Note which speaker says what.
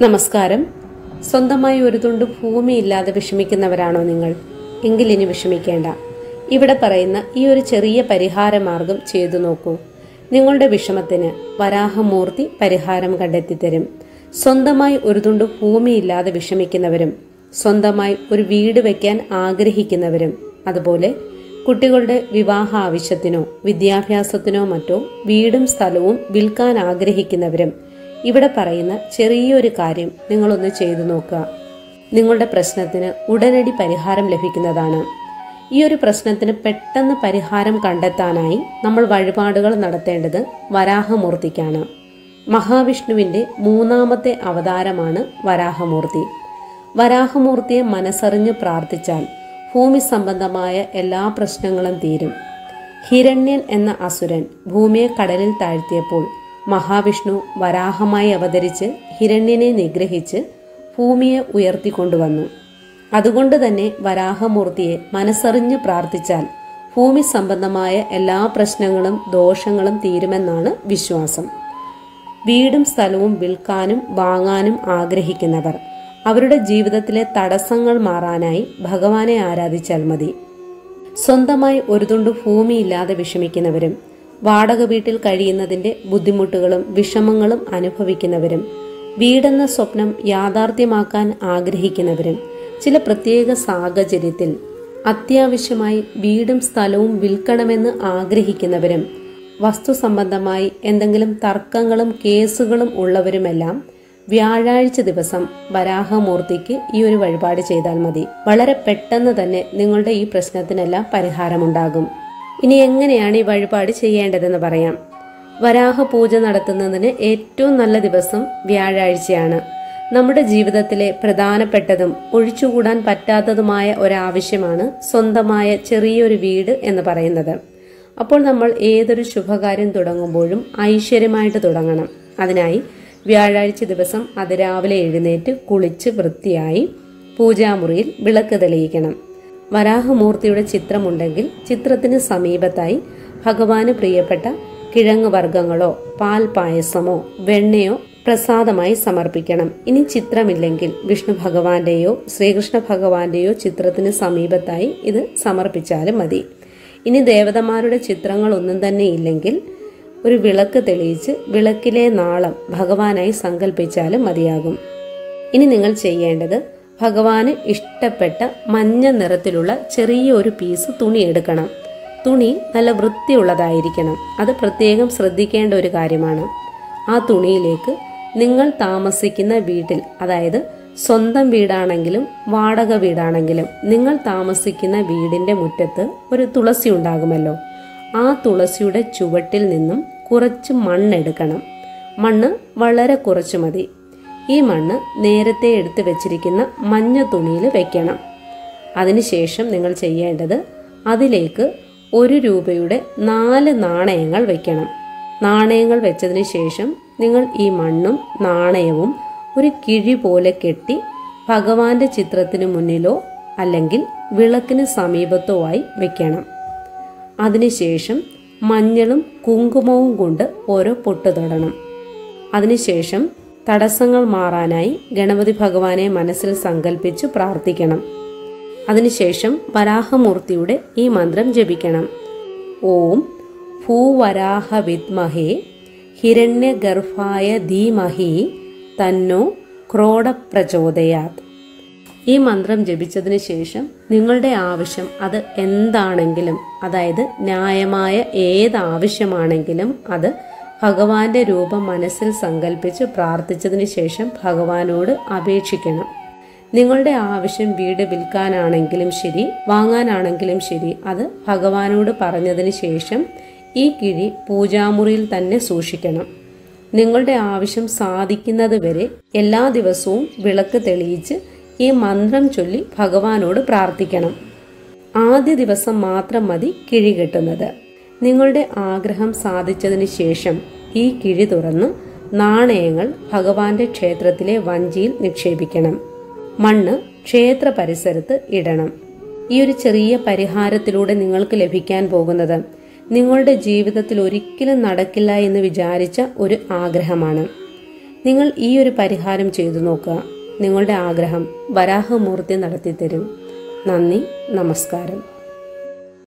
Speaker 1: നമസ്കാരം സ്വന്തമായി ഒരു തുണ്ട് ഭൂമിയില്ലാതെ വിഷമിക്കുന്നവരാണോ നിങ്ങൾ എങ്കിൽ ഇനി വിഷമിക്കേണ്ട ഇവിടെ പറയുന്ന ഈ ഒരു ചെറിയ പരിഹാര മാർഗം ചെയ്തു നോക്കൂ നിങ്ങളുടെ വിഷമത്തിന് വരാഹമൂർത്തി പരിഹാരം കണ്ടെത്തിത്തരും സ്വന്തമായി ഒരു തുണ്ട് ഭൂമിയില്ലാതെ വിഷമിക്കുന്നവരും സ്വന്തമായി ഒരു വീട് വെക്കാൻ ആഗ്രഹിക്കുന്നവരും അതുപോലെ കുട്ടികളുടെ വിവാഹ ആവശ്യത്തിനോ വിദ്യാഭ്യാസത്തിനോ മറ്റോ വീടും സ്ഥലവും വിൽക്കാൻ ആഗ്രഹിക്കുന്നവരും ഇവിടെ പറയുന്ന ചെറിയൊരു കാര്യം നിങ്ങളൊന്ന് ചെയ്തു നോക്കുക നിങ്ങളുടെ പ്രശ്നത്തിന് ഉടനടി പരിഹാരം ലഭിക്കുന്നതാണ് ഈ ഒരു പ്രശ്നത്തിന് പെട്ടെന്ന് പരിഹാരം കണ്ടെത്താനായി നമ്മൾ വഴിപാടുകൾ നടത്തേണ്ടത് വരാഹമൂർത്തിക്കാണ് മഹാവിഷ്ണുവിന്റെ മൂന്നാമത്തെ അവതാരമാണ് വരാഹമൂർത്തി വരാഹമൂർത്തിയെ മനസ്സറിഞ്ഞ് പ്രാർത്ഥിച്ചാൽ ഭൂമി സംബന്ധമായ എല്ലാ പ്രശ്നങ്ങളും തീരും ഹിരണ്യൻ എന്ന അസുരൻ ഭൂമിയെ കടലിൽ താഴ്ത്തിയപ്പോൾ മഹാവിഷ്ണു വരാഹമായി അവതരിച്ച് ഹിരണ്യനെ നിഗ്രഹിച്ച് ഭൂമിയെ ഉയർത്തിക്കൊണ്ടുവന്നു അതുകൊണ്ട് തന്നെ വരാഹമൂർത്തിയെ മനസ്സറിഞ്ഞ് പ്രാർത്ഥിച്ചാൽ ഭൂമി സംബന്ധമായ എല്ലാ പ്രശ്നങ്ങളും ദോഷങ്ങളും തീരുമെന്നാണ് വിശ്വാസം വീടും സ്ഥലവും വിൽക്കാനും വാങ്ങാനും ആഗ്രഹിക്കുന്നവർ അവരുടെ ജീവിതത്തിലെ തടസ്സങ്ങൾ മാറാനായി ഭഗവാനെ ആരാധിച്ചാൽ മതി സ്വന്തമായി ഒരു തുണ്ട് ഭൂമിയില്ലാതെ വിഷമിക്കുന്നവരും വാടക വീട്ടിൽ കഴിയുന്നതിന്റെ ബുദ്ധിമുട്ടുകളും വിഷമങ്ങളും അനുഭവിക്കുന്നവരും വീടെന്ന സ്വപ്നം യാഥാർത്ഥ്യമാക്കാൻ ആഗ്രഹിക്കുന്നവരും ചില പ്രത്യേക സാഹചര്യത്തിൽ അത്യാവശ്യമായി വീടും സ്ഥലവും വിൽക്കണമെന്ന് ആഗ്രഹിക്കുന്നവരും വസ്തു സംബന്ധമായി എന്തെങ്കിലും തർക്കങ്ങളും കേസുകളും ഉള്ളവരുമെല്ലാം വ്യാഴാഴ്ച ദിവസം വരാഹമൂർത്തിക്ക് ഈ ഒരു വഴിപാട് ചെയ്താൽ മതി വളരെ പെട്ടെന്ന് തന്നെ നിങ്ങളുടെ ഈ പ്രശ്നത്തിനെല്ലാം പരിഹാരമുണ്ടാകും ഇനി എങ്ങനെയാണ് ഈ വഴിപാട് ചെയ്യേണ്ടതെന്ന് പറയാം വരാഹ പൂജ നടത്തുന്നതിന് ഏറ്റവും നല്ല ദിവസം വ്യാഴാഴ്ചയാണ് നമ്മുടെ ജീവിതത്തിലെ പ്രധാനപ്പെട്ടതും ഒഴിച്ചുകൂടാൻ പറ്റാത്തതുമായ ഒരാവശ്യമാണ് സ്വന്തമായ ചെറിയൊരു വീട് എന്ന് പറയുന്നത് അപ്പോൾ നമ്മൾ ഏതൊരു ശുഭകാര്യം തുടങ്ങുമ്പോഴും ഐശ്വര്യമായിട്ട് തുടങ്ങണം അതിനായി വ്യാഴാഴ്ച ദിവസം അതിരാവിലെ എഴുന്നേറ്റ് കുളിച്ച് വൃത്തിയായി പൂജാമുറിയിൽ വിളക്ക് തെളിയിക്കണം വരാഹമൂർത്തിയുടെ ചിത്രമുണ്ടെങ്കിൽ ചിത്രത്തിന് സമീപത്തായി ഭഗവാന് പ്രിയപ്പെട്ട കിഴങ്ങ് വർഗ്ഗങ്ങളോ പാൽ പായസമോ വെണ്ണയോ പ്രസാദമായി സമർപ്പിക്കണം ഇനി ചിത്രമില്ലെങ്കിൽ വിഷ്ണു ഭഗവാന്റെയോ ശ്രീകൃഷ്ണ ഭഗവാന്റെയോ ചിത്രത്തിന് സമീപത്തായി ഇത് സമർപ്പിച്ചാലും മതി ഇനി ദേവതമാരുടെ ചിത്രങ്ങൾ ഒന്നും തന്നെ ഇല്ലെങ്കിൽ ഒരു വിളക്ക് തെളിയിച്ച് വിളക്കിലെ നാളം ഭഗവാനായി സങ്കല്പിച്ചാലും മതിയാകും ഇനി നിങ്ങൾ ചെയ്യേണ്ടത് ഭഗവാന് ഇഷ്ടപ്പെട്ട മഞ്ഞ നിറത്തിലുള്ള ചെറിയ ഒരു പീസ് തുണി എടുക്കണം തുണി നല്ല വൃത്തിയുള്ളതായിരിക്കണം അത് പ്രത്യേകം ശ്രദ്ധിക്കേണ്ട ഒരു കാര്യമാണ് ആ തുണിയിലേക്ക് നിങ്ങൾ താമസിക്കുന്ന വീട്ടിൽ അതായത് സ്വന്തം വീടാണെങ്കിലും വാടക വീടാണെങ്കിലും നിങ്ങൾ താമസിക്കുന്ന വീടിന്റെ മുറ്റത്ത് ഒരു തുളസി ഉണ്ടാകുമല്ലോ ആ തുളസിയുടെ ചുവട്ടിൽ നിന്നും കുറച്ച് മണ്ണെടുക്കണം മണ്ണ് വളരെ കുറച്ച് മതി ഈ മണ്ണ് നേരത്തെ എടുത്തു വെച്ചിരിക്കുന്ന മഞ്ഞ തുണിയിൽ വെക്കണം അതിനുശേഷം നിങ്ങൾ ചെയ്യേണ്ടത് അതിലേക്ക് ഒരു രൂപയുടെ നാല് നാണയങ്ങൾ വെക്കണം നാണയങ്ങൾ വെച്ചതിന് ശേഷം നിങ്ങൾ ഈ മണ്ണും നാണയവും ഒരു കിഴി പോലെ കെട്ടി ഭഗവാന്റെ ചിത്രത്തിന് മുന്നിലോ അല്ലെങ്കിൽ വിളക്കിന് സമീപത്തോ ആയി വെക്കണം അതിനുശേഷം മഞ്ഞളും കുങ്കുമവും കൊണ്ട് ഓരോ പൊട്ട് തൊടണം അതിനുശേഷം തടസ്സങ്ങൾ മാറാനായി ഗണപതി ഭഗവാനെ മനസ്സിൽ സങ്കല്പിച്ച് പ്രാർത്ഥിക്കണം അതിനുശേഷം വരാഹമൂർത്തിയുടെ ഈ മന്ത്രം ജപിക്കണം ഓം ഭൂവരാഹ വിദ്മഹേ ഹിരണ്യഗർഭായ ധീമഹി തന്നോ ക്രോഡ പ്രചോദയാത് ഈ മന്ത്രം ജപിച്ചതിന് ശേഷം നിങ്ങളുടെ ആവശ്യം അത് എന്താണെങ്കിലും അതായത് ന്യായമായ ഏത് ആവശ്യമാണെങ്കിലും അത് ഭഗവാന്റെ രൂപം മനസ്സിൽ സങ്കല്പിച്ച് പ്രാർത്ഥിച്ചതിന് ശേഷം ഭഗവാനോട് അപേക്ഷിക്കണം നിങ്ങളുടെ ആവശ്യം വീട് വിൽക്കാനാണെങ്കിലും ശരി വാങ്ങാനാണെങ്കിലും ശരി അത് ഭഗവാനോട് പറഞ്ഞതിന് ശേഷം ഈ കിഴി പൂജാമുറിയിൽ തന്നെ സൂക്ഷിക്കണം നിങ്ങളുടെ ആവശ്യം സാധിക്കുന്നത് വരെ എല്ലാ ദിവസവും വിളക്ക് തെളിയിച്ച് ഈ മന്ത്രം ചൊല്ലി ഭഗവാനോട് പ്രാർത്ഥിക്കണം ആദ്യ ദിവസം മാത്രം മതി കിഴി കെട്ടുന്നത് നിങ്ങളുടെ ആഗ്രഹം സാധിച്ചതിന് ശേഷം ഈ കിഴി തുറന്ന് നാണയങ്ങൾ ഭഗവാന്റെ ക്ഷേത്രത്തിലെ വഞ്ചിയിൽ നിക്ഷേപിക്കണം മണ്ണ് ക്ഷേത്ര പരിസരത്ത് ഇടണം ഈ ഒരു ചെറിയ പരിഹാരത്തിലൂടെ നിങ്ങൾക്ക് ലഭിക്കാൻ പോകുന്നത് നിങ്ങളുടെ ജീവിതത്തിൽ ഒരിക്കലും നടക്കില്ല എന്ന് വിചാരിച്ച ഒരു ആഗ്രഹമാണ് നിങ്ങൾ ഈ ഒരു പരിഹാരം ചെയ്തു നോക്കുക നിങ്ങളുടെ ആഗ്രഹം വരാഹമൂർത്തി നടത്തിത്തരും നന്ദി നമസ്കാരം